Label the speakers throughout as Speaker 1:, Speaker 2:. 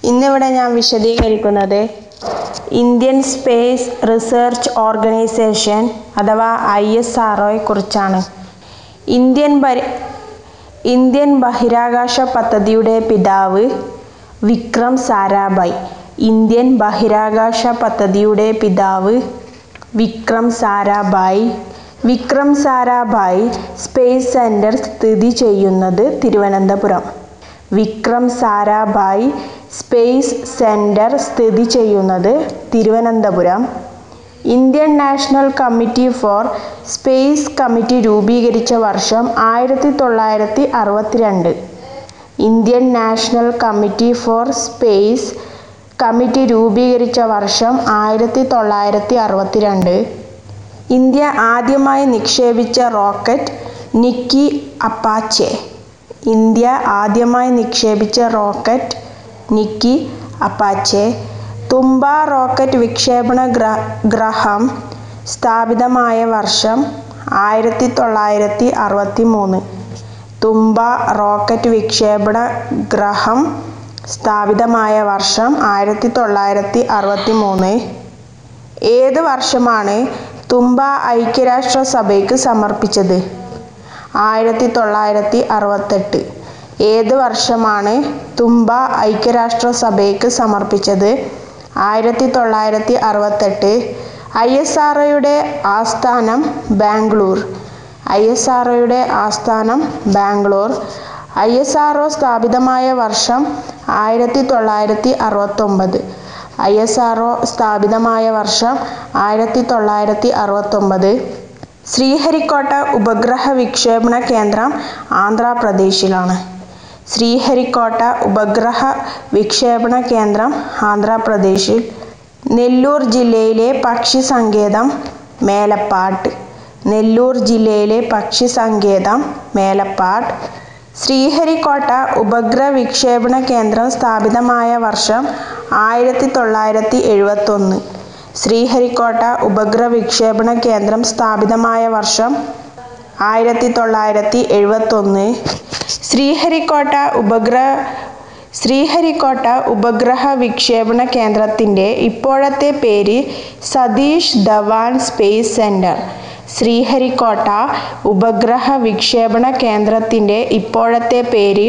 Speaker 1: ഇന്നിവിടെ ഞാൻ വിശദീകരിക്കുന്നത് ഇന്ത്യൻ സ്പേസ് റിസർച്ച് ഓർഗനൈസേഷൻ അഥവാ ഐ എസ് ആർ കുറിച്ചാണ് ഇന്ത്യൻ ബരി ഇന്ത്യൻ ബഹിരാകാശ പദ്ധതിയുടെ പിതാവ് വിക്രം സാരാഭായ് ഇന്ത്യൻ ബഹിരാകാശ പദ്ധതിയുടെ പിതാവ് വിക്രം സാരാഭായ് വിക്രം സാരാഭായ് സ്പേസ് സെൻറ്റർ സ്ഥിതി ചെയ്യുന്നത് തിരുവനന്തപുരം വിക്രം സാരാഭായ് സ്പേസ് സെൻറ്റർ സ്ഥിതി ചെയ്യുന്നത് Thiruvananthapuram Indian national committee for space committee രൂപീകരിച്ച വർഷം ആയിരത്തി തൊള്ളായിരത്തി അറുപത്തിരണ്ട് Indian national committee for space committee രൂപീകരിച്ച വർഷം ആയിരത്തി തൊള്ളായിരത്തി അറുപത്തിരണ്ട് ഇന്ത്യ ആദ്യമായി നിക്ഷേപിച്ച റോക്കറ്റ് നിക്കി അപ്പാച്ചെ ഇന്ത്യ ആദ്യമായി നിക്ഷേപിച്ച rocket Nike Apache Thumba rocket വിക്ഷേപണ ഗ്ര ഗ്രഹം സ്ഥാപിതമായ വർഷം ആയിരത്തി തൊള്ളായിരത്തി അറുപത്തി മൂന്ന് തുമ്പ റോക്കറ്റ് വിക്ഷേപണ ഗ്രഹം സ്ഥാപിതമായ വർഷം ആയിരത്തി തൊള്ളായിരത്തി അറുപത്തി മൂന്ന് ഏത് വർഷമാണ് തുമ്പ ഐക്യരാഷ്ട്രസഭയ്ക്ക് സമർപ്പിച്ചത് ആയിരത്തി തൊള്ളായിരത്തി അറുപത്തെട്ട് ഏത് വർഷമാണ് തുമ്പ ഐക്യരാഷ്ട്രസഭയ്ക്ക് സമർപ്പിച്ചത് ആയിരത്തി തൊള്ളായിരത്തി അറുപത്തെട്ട് ഐ എസ് ആർ ആസ്ഥാനം ബാംഗ്ലൂർ ഐ എസ് ആർ ആസ്ഥാനം ബാംഗ്ലൂർ ഐ എസ് ആർ സ്ഥാപിതമായ വർഷം ആയിരത്തി തൊള്ളായിരത്തി അറുപത്തൊമ്പത് ഐ എസ് ആർ സ്ഥാപിതമായ വർഷം ആയിരത്തി തൊള്ളായിരത്തി അറുപത്തൊമ്പത് ശ്രീഹരിക്കോട്ട ഉപഗ്രഹ വിക്ഷേപണ കേന്ദ്രം ആന്ധ്രാപ്രദേശിലാണ് ശ്രീഹരിക്കോട്ട ഉപഗ്രഹ വിക്ഷേപണ കേന്ദ്രം ആന്ധ്രാപ്രദേശിൽ നെല്ലൂർ ജില്ലയിലെ പക്ഷി സങ്കേതം മേലപ്പാട്ട് നെല്ലൂർ ജില്ലയിലെ പക്ഷി സങ്കേതം മേലപ്പാട്ട് ശ്രീഹരിക്കോട്ട ഉപഗ്രഹ വിക്ഷേപണ കേന്ദ്രം സ്ഥാപിതമായ വർഷം ആയിരത്തി തൊള്ളായിരത്തി എഴുപത്തൊന്ന് ശ്രീഹരിക്കോട്ട ഉപഗ്രഹ വിക്ഷേപണ കേന്ദ്രം സ്ഥാപിതമായ വർഷം ആയിരത്തി തൊള്ളായിരത്തി എഴുപത്തൊന്ന് ശ്രീഹരിക്കോട്ട ഉപഗ്രഹ ശ്രീഹരിക്കോട്ട ഉപഗ്രഹ വിക്ഷേപണ കേന്ദ്രത്തിൻ്റെ ഇപ്പോഴത്തെ പേര് സതീഷ് ധവാൻ സ്പേസ് സെൻറ്റർ ശ്രീഹരിക്കോട്ട ഉപഗ്രഹ വിക്ഷേപണ കേന്ദ്രത്തിൻ്റെ ഇപ്പോഴത്തെ പേര്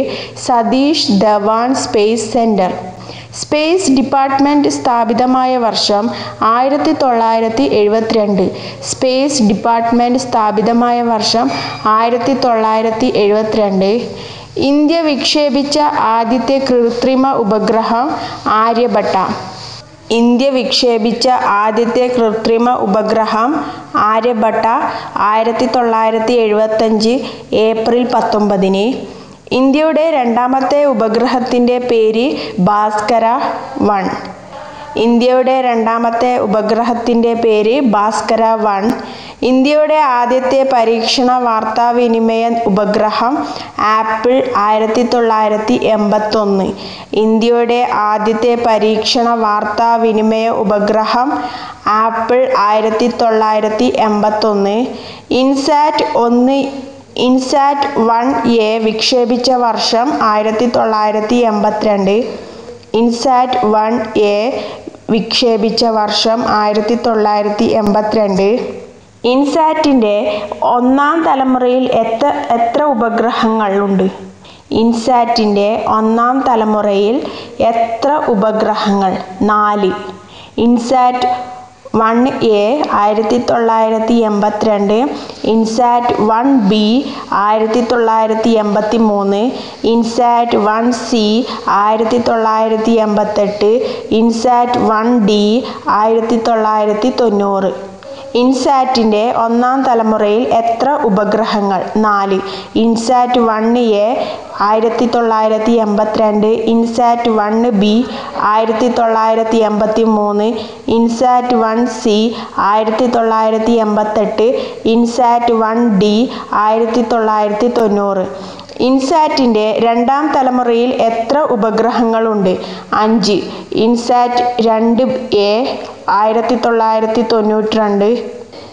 Speaker 1: Satish Dhawan space centre space department സ്ഥാപിതമായ വർഷം ആയിരത്തി തൊള്ളായിരത്തി എഴുപത്തിരണ്ട് സ്പേസ് ഡിപ്പാർട്ട്മെൻറ്റ് സ്ഥാപിതമായ വർഷം ആയിരത്തി തൊള്ളായിരത്തി എഴുപത്തിരണ്ട് ഇന്ത്യ വിക്ഷേപിച്ച ആദ്യത്തെ കൃത്രിമ ഉപഗ്രഹം ആര്യഭട്ട ഇന്ത്യ വിക്ഷേപിച്ച ആദ്യത്തെ കൃത്രിമ ഉപഗ്രഹം ആര്യഭട്ട ആയിരത്തി തൊള്ളായിരത്തി എഴുപത്തഞ്ച് ഏപ്രിൽ പത്തൊമ്പതിന് ഇന്ത്യയുടെ രണ്ടാമത്തെ ഉപഗ്രഹത്തിൻ്റെ പേര് ഭാസ്കര വൺ ഇന്ത്യയുടെ രണ്ടാമത്തെ ഉപഗ്രഹത്തിൻ്റെ പേര് ഭാസ്കര വൺ ഇന്ത്യയുടെ ആദ്യത്തെ പരീക്ഷണ വാർത്താവിനിമയ ഉപഗ്രഹം ആപ്പിൾ ആയിരത്തി തൊള്ളായിരത്തി എൺപത്തൊന്ന് ഇന്ത്യയുടെ ആദ്യത്തെ പരീക്ഷണ വാർത്താവിനിമയ ഉപഗ്രഹം ആപ്പിൾ ആയിരത്തി തൊള്ളായിരത്തി എൺപത്തൊന്ന് ഇൻസാറ്റ് ഒന്ന് ഇൻസാറ്റ് വൺ എ വിക്ഷേപിച്ച വർഷം ആയിരത്തി തൊള്ളായിരത്തി എൺപത്തിരണ്ട് ഇൻസാറ്റ് വൺ എ വിക്ഷേപിച്ച വർഷം ആയിരത്തി തൊള്ളായിരത്തി എൺപത്തിരണ്ട് ഇൻസാറ്റിൻ്റെ ഒന്നാം തലമുറയിൽ എത്ര എത്ര ഉപഗ്രഹങ്ങൾ ഉണ്ട് ഇൻസാറ്റിൻ്റെ ഒന്നാം തലമുറയിൽ എത്ര ഉപഗ്രഹങ്ങൾ നാല് ഇൻസാറ്റ് വൺ എ ആയിരത്തി തൊള്ളായിരത്തി എൺപത്തിരണ്ട് ഇൻസാറ്റ് വൺ ബി ആയിരത്തി തൊള്ളായിരത്തി എൺപത്തി മൂന്ന് ഇൻസാറ്റ് വൺ സി ആയിരത്തി തൊള്ളായിരത്തി എൺപത്തെട്ട് ഇൻസാറ്റ് വൺ ഡി ആയിരത്തി തൊള്ളായിരത്തി തൊണ്ണൂറ് ഇൻസാറ്റിൻ്റെ ഒന്നാം തലമുറയിൽ എത്ര ഉപഗ്രഹങ്ങൾ നാല് ഇൻസാറ്റ് വൺ എ ആയിരത്തി തൊള്ളായിരത്തി എൺപത്തിരണ്ട് ഇൻസാറ്റ് വൺ ബി ആയിരത്തി തൊള്ളായിരത്തി എൺപത്തി മൂന്ന് ഇൻസാറ്റ് വൺ സി ആയിരത്തി തൊള്ളായിരത്തി എൺപത്തെട്ട് ഇൻസാറ്റ് വൺ ഡി ആയിരത്തി തൊള്ളായിരത്തി തൊണ്ണൂറ് ഇൻസാറ്റിൻ്റെ രണ്ടാം തലമുറയിൽ എത്ര ഉപഗ്രഹങ്ങളുണ്ട് അഞ്ച് ഇൻസാറ്റ് രണ്ട് എ ആയിരത്തി തൊള്ളായിരത്തി തൊണ്ണൂറ്റി രണ്ട്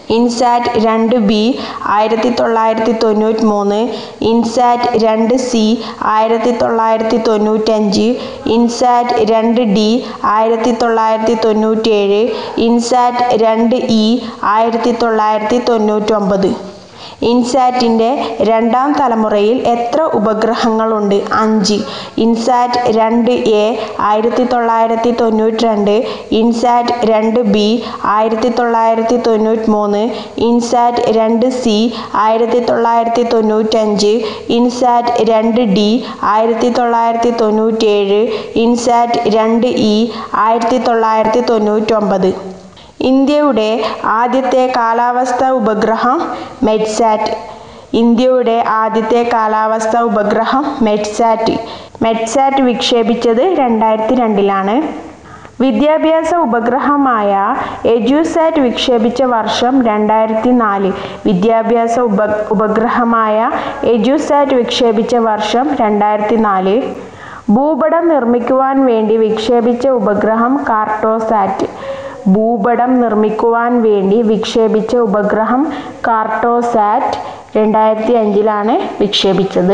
Speaker 1: ഇൻസാറ്റ് രണ്ട് ബി ആയിരത്തി തൊള്ളായിരത്തി തൊണ്ണൂറ്റി മൂന്ന് ഇൻസാറ്റ് രണ്ട് സി ആയിരത്തി തൊള്ളായിരത്തി തൊണ്ണൂറ്റഞ്ച് ഇൻസാറ്റ് രണ്ട് ഡി ആയിരത്തി തൊള്ളായിരത്തി തൊണ്ണൂറ്റേഴ് ഇൻസാറ്റ് രണ്ട് ഇ ആയിരത്തി തൊള്ളായിരത്തി തൊണ്ണൂറ്റൊമ്പത് ഇൻസാറ്റിൻ്റെ രണ്ടാം തലമുറയിൽ എത്ര ഉപഗ്രഹങ്ങളുണ്ട് അഞ്ച് ഇൻസാറ്റ് രണ്ട് എ ആയിരത്തി തൊള്ളായിരത്തി തൊണ്ണൂറ്റി രണ്ട് ഇൻസാറ്റ് രണ്ട് ബി ആയിരത്തി തൊള്ളായിരത്തി തൊണ്ണൂറ്റി മൂന്ന് ഇൻസാറ്റ് രണ്ട് സി ആയിരത്തി തൊള്ളായിരത്തി തൊണ്ണൂറ്റഞ്ച് ഇൻസാറ്റ് രണ്ട് ഡി ആയിരത്തി തൊള്ളായിരത്തി തൊണ്ണൂറ്റേഴ് ഇൻസാറ്റ് രണ്ട് ഇ ആയിരത്തി തൊള്ളായിരത്തി തൊണ്ണൂറ്റൊമ്പത് ഇന്ത്യയുടെ ആദ്യത്തെ കാലാവസ്ഥാ ഉപഗ്രഹം മെഡ്സാറ്റ് ഇന്ത്യയുടെ ആദ്യത്തെ കാലാവസ്ഥാ ഉപഗ്രഹം മെഡ്സാറ്റ് മെഡ്സാറ്റ് വിക്ഷേപിച്ചത് രണ്ടായിരത്തി രണ്ടിലാണ് വിദ്യാഭ്യാസ ഉപഗ്രഹമായ എഡ്യൂസാറ്റ് വിക്ഷേപിച്ച വർഷം രണ്ടായിരത്തി നാല് വിദ്യാഭ്യാസ ഉപ ഉപഗ്രഹമായ എഡ്യൂസാറ്റ് വിക്ഷേപിച്ച വർഷം രണ്ടായിരത്തി നാല് ഭൂപടം നിർമ്മിക്കുവാൻ വേണ്ടി വിക്ഷേപിച്ച ഉപഗ്രഹം കാർട്ടോസാറ്റ് ഭൂപടം നിർമ്മിക്കുവാൻ വേണ്ടി വിക്ഷേപിച്ച ഉപഗ്രഹം കാർട്ടോസാറ്റ് രണ്ടായിരത്തി അഞ്ചിലാണ് വിക്ഷേപിച്ചത്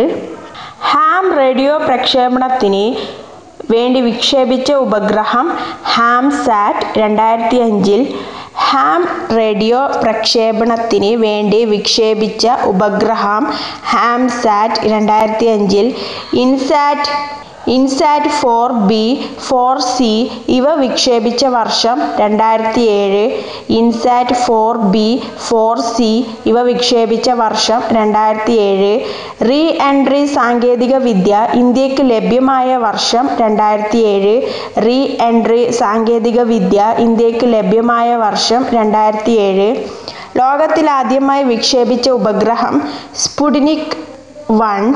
Speaker 1: ഹാം റേഡിയോ പ്രക്ഷേപണത്തിന് വേണ്ടി വിക്ഷേപിച്ച ഉപഗ്രഹം ഹാംസാറ്റ് രണ്ടായിരത്തി അഞ്ചിൽ ഹാം റേഡിയോ പ്രക്ഷേപണത്തിന് വേണ്ടി വിക്ഷേപിച്ച ഉപഗ്രഹം ഹാംസാറ്റ് രണ്ടായിരത്തി അഞ്ചിൽ INSAT INSAT four B four C ഇവ വിക്ഷേപിച്ച വർഷം രണ്ടായിരത്തി ഏഴ് INSAT four B four C ഇവ വിക്ഷേപിച്ച വർഷം രണ്ടായിരത്തി ഏഴ് റീ എൻട്രി സാങ്കേതിക വിദ്യ ഇന്ത്യക്ക് ലഭ്യമായ വർഷം രണ്ടായിരത്തി ഏഴ് റീ എൻട്രി സാങ്കേതിക വിദ്യ ഇന്ത്യക്ക് ലഭ്യമായ വർഷം രണ്ടായിരത്തി ഏഴ് ലോകത്തിലാദ്യമായി വിക്ഷേപിച്ച ഉപഗ്രഹം സ്പുട്നിക് വൺ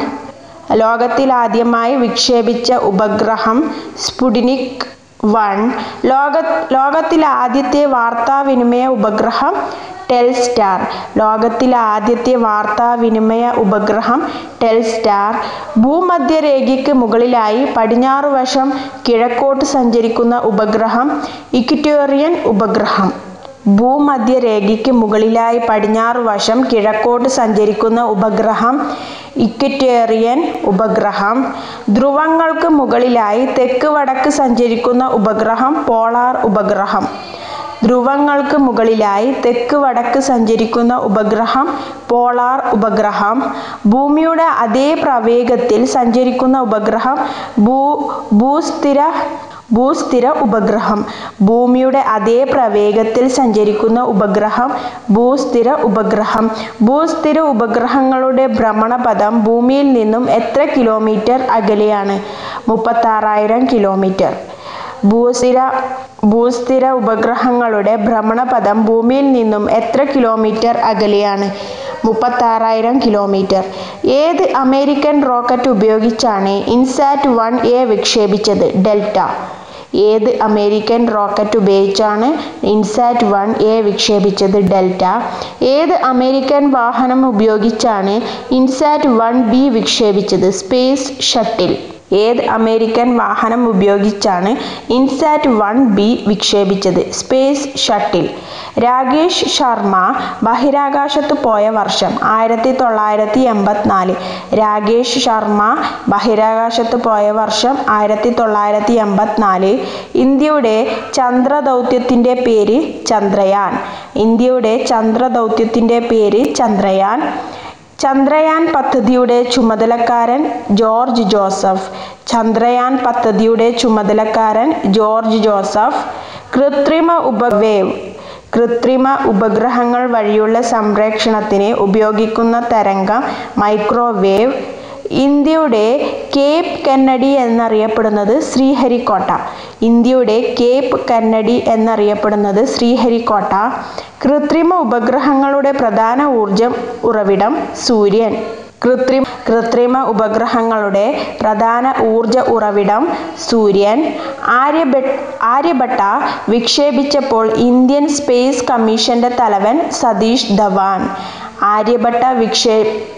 Speaker 1: ലോകത്തിലാദ്യമായി വിക്ഷേപിച്ച ഉപഗ്രഹം സ്പുട്നിക് വൺ ലോക ലോകത്തിലെ ആദ്യത്തെ വാർത്താവിനിമയ ഉപഗ്രഹം ടെൽസ്റ്റാർ ലോകത്തിലെ ആദ്യത്തെ വാർത്താവിനിമയ ഉപഗ്രഹം ടെൽസ്റ്റാർ ഭൂമധ്യരേഖയ്ക്ക് മുകളിലായി പടിഞ്ഞാറ് വശം കിഴക്കോട്ട് സഞ്ചരിക്കുന്ന ഉപഗ്രഹം ഇക്വിറ്റോറിയൻ ഉപഗ്രഹം ഭൂമധ്യരേഖയ്ക്ക് മുകളിലായി പടിഞ്ഞാറ് വശം കിഴക്കോട്ട് സഞ്ചരിക്കുന്ന ഉപഗ്രഹം ഇക്വറ്റേറിയൻ ഉപഗ്രഹം ധ്രുവങ്ങൾക്ക് മുകളിലായി തെക്ക് വടക്ക് സഞ്ചരിക്കുന്ന ഉപഗ്രഹം പോളാർ ഉപഗ്രഹം ധ്രുവങ്ങൾക്ക് മുകളിലായി തെക്ക് വടക്ക് സഞ്ചരിക്കുന്ന ഉപഗ്രഹം പോളാർ ഉപഗ്രഹം ഭൂമിയുടെ അതേ പ്രവേഗത്തിൽ സഞ്ചരിക്കുന്ന ഉപഗ്രഹം ഭൂ ഭൂസ്ഥിര ഭൂസ്ഥിര ഉപഗ്രഹം ഭൂമിയുടെ അതേ പ്രവേഗത്തിൽ സഞ്ചരിക്കുന്ന ഉപഗ്രഹം ഭൂസ്ഥിര ഉപഗ്രഹം ഭൂസ്ഥിര ഉപഗ്രഹങ്ങളുടെ ഭ്രമണപഥം ഭൂമിയിൽ നിന്നും എത്ര കിലോമീറ്റർ അകലെയാണ് മുപ്പത്താറായിരം കിലോമീറ്റർ ഭൂസ്ഥിര ഭൂസ്ഥിര ഉപഗ്രഹങ്ങളുടെ ഭ്രമണപഥം ഭൂമിയിൽ നിന്നും എത്ര കിലോമീറ്റർ അകലെയാണ് മുപ്പത്താറായിരം കിലോമീറ്റർ ഏത് അമേരിക്കൻ റോക്കറ്റ് ഉപയോഗിച്ചാണ് ഇൻസാറ്റ് വൺ എ വിക്ഷേപിച്ചത് ഡെൽറ്റ ഏത് അമേരിക്കൻ റോക്കറ്റ് ഉപയോഗിച്ചാണ് ഇൻസാറ്റ് വൺ എ വിക്ഷേപിച്ചത് ഡെൽറ്റ ഏത് അമേരിക്കൻ വാഹനം ഉപയോഗിച്ചാണ് ഇൻസാറ്റ് വൺ ബി വിക്ഷേപിച്ചത് സ്പേസ് ഷട്ടിൽ ഏത് അമേരിക്കൻ വാഹനം ഉപയോഗിച്ചാണ് ഇൻസാറ്റ് വൺ ബി വിക്ഷേപിച്ചത് സ്പേസ് ഷട്ടിൽ രാകേഷ് ശർമ്മ ബഹിരാകാശത്ത് പോയ വർഷം ആയിരത്തി തൊള്ളായിരത്തി എൺപത്തിനാല് രാകേഷ് ശർമ്മ ബഹിരാകാശത്ത് പോയ വർഷം ആയിരത്തി തൊള്ളായിരത്തി എൺപത്തിനാല് ഇന്ത്യയുടെ ചന്ദ്രദൗത്യത്തിൻ്റെ പേര് ചന്ദ്രയാൻ ഇന്ത്യയുടെ ചന്ദ്രദൗത്യത്തിൻ്റെ പേര് ചന്ദ്രയാൻ ചന്ദ്രയാൻ പദ്ധതിയുടെ ചുമതലക്കാരൻ ജോർജ് ജോസഫ് ചന്ദ്രയാൻ പദ്ധതിയുടെ ചുമതലക്കാരൻ ജോർജ് ജോസഫ് കൃത്രിമ ഉപവേവ് കൃത്രിമ ഉപഗ്രഹങ്ങൾ വഴിയുള്ള സംപ്രേക്ഷണത്തിന് ഉപയോഗിക്കുന്ന തരംഗം മൈക്രോവേവ് ഇന്ത്യയുടെ കേപ്പ് കന്നഡി എന്നറിയപ്പെടുന്നത് ശ്രീഹരിക്കോട്ട ഇന്ത്യയുടെ കേപ്പ് കന്നഡി എന്നറിയപ്പെടുന്നത് ശ്രീഹരിക്കോട്ട കൃത്രിമ ഉപഗ്രഹങ്ങളുടെ പ്രധാന ഊർജം ഉറവിടം സൂര്യൻ കൃത്രിമ കൃത്രിമ ഉപഗ്രഹങ്ങളുടെ പ്രധാന ഊർജ ഉറവിടം സൂര്യൻ ആര്യഭട്ട് ആര്യഭട്ട വിക്ഷേപിച്ചപ്പോൾ ഇന്ത്യൻ സ്പേസ് കമ്മീഷന്റെ തലവൻ സതീഷ് ധവാൻ ആര്യഭട്ട വിക്ഷേ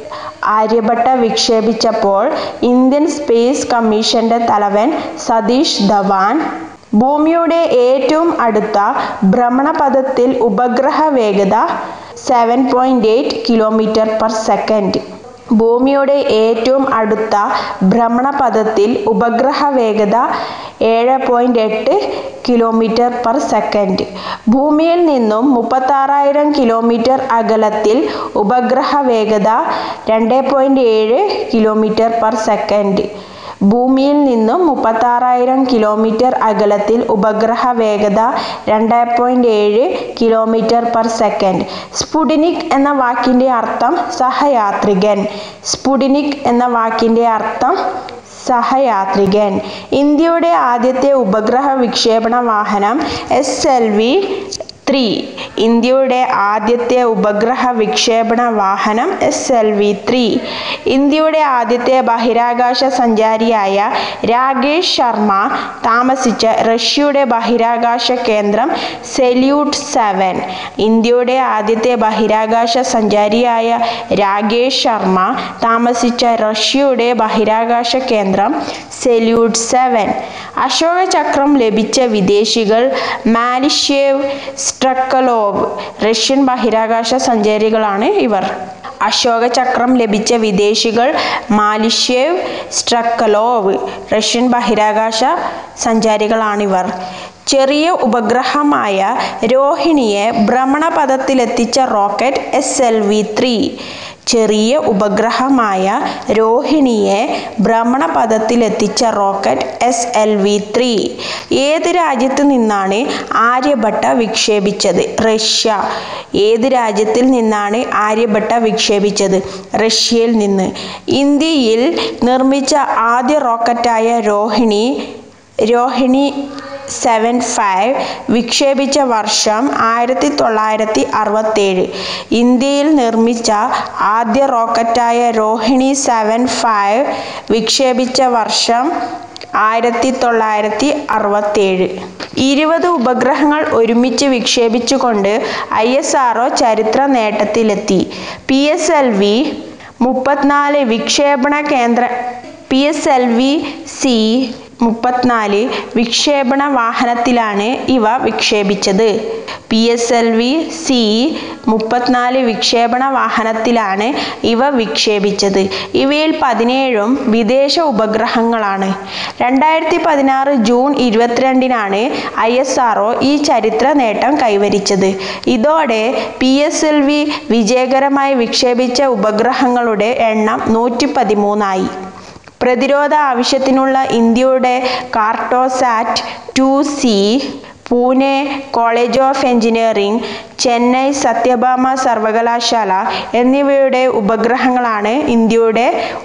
Speaker 1: ആര്യഭട്ട വിക്ഷേപിച്ചപ്പോൾ ഇന്ത്യൻ സ്പേസ് കമ്മീഷന്റെ തലവൻ സതീഷ് ധവാൻ ഭൂമിയുടെ ഏറ്റവും അടുത്ത ഭ്രമണപഥത്തിൽ ഉപഗ്രഹ വേഗത seven point eight kilometre per second ഭൂമിയുടെ ഏറ്റവും അടുത്ത ഭ്രമണപഥത്തിൽ ഉപഗ്രഹ വേഗത ഏഴ് പോയിൻറ്റ് എട്ട് കിലോമീറ്റർ പെർ സെക്കൻഡ് ഭൂമിയിൽ നിന്നും മുപ്പത്താറായിരം കിലോമീറ്റർ അകലത്തിൽ ഉപഗ്രഹ വേഗത രണ്ട് പോയിൻറ്റ് ഏഴ് കിലോമീറ്റർ പെർ സെക്കൻഡ് ഭൂമിയിൽ നിന്നും മുപ്പത്താറായിരം കിലോമീറ്റർ അകലത്തിൽ ഉപഗ്രഹ വേഗത രണ്ട് പോയിൻറ്റ് ഏഴ് കിലോമീറ്റർ പെർ സെക്കൻഡ് സ്പുടിനിക് എന്ന വാക്കിൻ്റെ അർത്ഥം സഹയാത്രികൻ സ്പുടിനിക് എന്ന വാക്കിൻ്റെ അർത്ഥം സഹയാത്രികൻ ഇന്ത്യയുടെ ആദ്യത്തെ ഉപഗ്രഹ വിക്ഷേപണ വാഹനം എസ് എൽ വി ത്രീ ഇന്ത്യയുടെ ആദ്യത്തെ ഉപഗ്രഹ വിക്ഷേപണ വാഹനം എസ് എൽ വി ത്രീ ഇന്ത്യയുടെ ആദ്യത്തെ ബഹിരാകാശ സഞ്ചാരിയായ രാകേഷ് ശർമ്മ താമസിച്ച റഷ്യയുടെ ബഹിരാകാശ കേന്ദ്രം സെല്യൂട്ട് സെവൻ ഇന്ത്യയുടെ ആദ്യത്തെ ബഹിരാകാശ സഞ്ചാരിയായ രാകേഷ് ശർമ്മ താമസിച്ച റഷ്യയുടെ ബഹിരാകാശ കേന്ദ്രം സെല്യൂട്ട് സെവൻ അശോക ചക്രം ലഭിച്ച വിദേശികൾ മാലിഷ്യേവ് സ്ട്രക്കലോവ് റഷ്യൻ ബഹിരാകാശ സഞ്ചാരികളാണ് ഇവർ അശോക ചക്രം ലഭിച്ച വിദേശികൾ മാലിഷ്യേവ് സ്ട്രക്കലോവ് റഷ്യൻ ബഹിരാകാശ സഞ്ചാരികളാണിവർ ചെറിയ ഉപഗ്രഹമായ രോഹിണിയെ ഭ്രമണപഥത്തിലെത്തിച്ച rocket S L V three ചെറിയ ഉപഗ്രഹമായ രോഹിണിയെ ഭ്രമണപഥത്തിലെത്തിച്ച rocket S L V three ഏത് രാജ്യത്ത് നിന്നാണ് ആര്യഭട്ട വിക്ഷേപിച്ചത് റഷ്യ ഏത് രാജ്യത്തിൽ നിന്നാണ് ആര്യഭട്ട വിക്ഷേപിച്ചത് റഷ്യയിൽ നിന്ന് ഇന്ത്യയിൽ നിർമ്മിച്ച ആദ്യ റോക്കറ്റായ രോഹിണി രോഹിണി സെവൻ ഫൈവ് വിക്ഷേപിച്ച വർഷം ആയിരത്തി തൊള്ളായിരത്തി അറുപത്തേഴ് ഇന്ത്യയിൽ നിർമ്മിച്ച ആദ്യ റോക്കറ്റായ രോഹിണി സെവൻ ഫൈവ് വിക്ഷേപിച്ച വർഷം ആയിരത്തി തൊള്ളായിരത്തി അറുപത്തേഴ് ഇരുപത് ഉപഗ്രഹങ്ങൾ ഒരുമിച്ച് വിക്ഷേപിച്ചുകൊണ്ട് ഐ എസ് ആർ ചരിത്ര നേട്ടത്തിലെത്തി പി എസ് എൽ വി മുപ്പത്തിനാല് വിക്ഷേപണ കേന്ദ്ര P S L V C മുപ്പത്തിനാല് വിക്ഷേപണ വാഹനത്തിലാണ് ഇവ വിക്ഷേപിച്ചത് P S L V C മുപ്പത്തിനാല് വിക്ഷേപണ വാഹനത്തിലാണ് ഇവ വിക്ഷേപിച്ചത് ഇവയിൽ പതിനേഴും വിദേശ ഉപഗ്രഹങ്ങളാണ് രണ്ടായിരത്തി പതിനാറ് ജൂൺ ഇരുപത്തിരണ്ടിനാണ് ഐ എസ് ആർ ഈ ചരിത്ര നേട്ടം കൈവരിച്ചത് ഇതോടെ പി എസ് എൽ വി വിജയകരമായി വിക്ഷേപിച്ച ഉപഗ്രഹങ്ങളുടെ എണ്ണം നൂറ്റി പതിമൂന്നായി പ്രതിരോധ ആവശ്യത്തിനുള്ള ഇന്ത്യയുടെ Cartosat two C Pune college of engineering Chennai Sathyabama സർവകലാശാല എന്നിവയുടെ ഉപഗ്രഹങ്ങളാണ് ഇന്ത്യയുടെ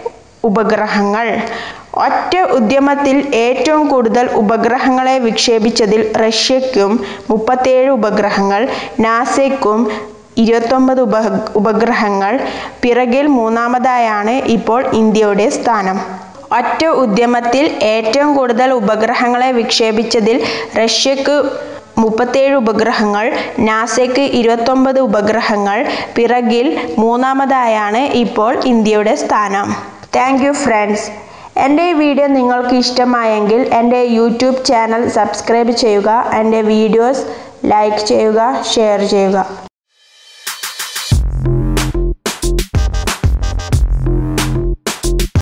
Speaker 1: ഉപഗ്രഹങ്ങൾ ഒറ്റ ഉദ്യമത്തിൽ ഏറ്റവും കൂടുതൽ ഉപഗ്രഹങ്ങളെ വിക്ഷേപിച്ചതിൽ റഷ്യയ്ക്കും മുപ്പത്തേഴ് ഉപഗ്രഹങ്ങൾ നാസയ്ക്കും ഇരുപത്തൊമ്പത് ഉപ ഉപഗ്രഹങ്ങൾ പിറകിൽ മൂന്നാമതായാണ് ഇപ്പോൾ ഇന്ത്യയുടെ സ്ഥാനം ഒറ്റ ഉദ്യമത്തിൽ ഏറ്റവും കൂടുതൽ ഉപഗ്രഹങ്ങളെ വിക്ഷേപിച്ചതിൽ റഷ്യക്ക് മുപ്പത്തേഴ് ഉപഗ്രഹങ്ങൾ നാസയ്ക്ക് ഇരുപത്തൊമ്പത് ഉപഗ്രഹങ്ങൾ പിറകിൽ മൂന്നാമതായാണ് ഇപ്പോൾ ഇന്ത്യയുടെ സ്ഥാനം താങ്ക് യു ഫ്രണ്ട്സ് എൻ്റെ ഈ വീഡിയോ നിങ്ങൾക്ക് ഇഷ്ടമായെങ്കിൽ എൻ്റെ യൂട്യൂബ് ചാനൽ സബ്സ്ക്രൈബ് ചെയ്യുക എൻ്റെ വീഡിയോസ് ലൈക്ക് ചെയ്യുക ഷെയർ ചെയ്യുക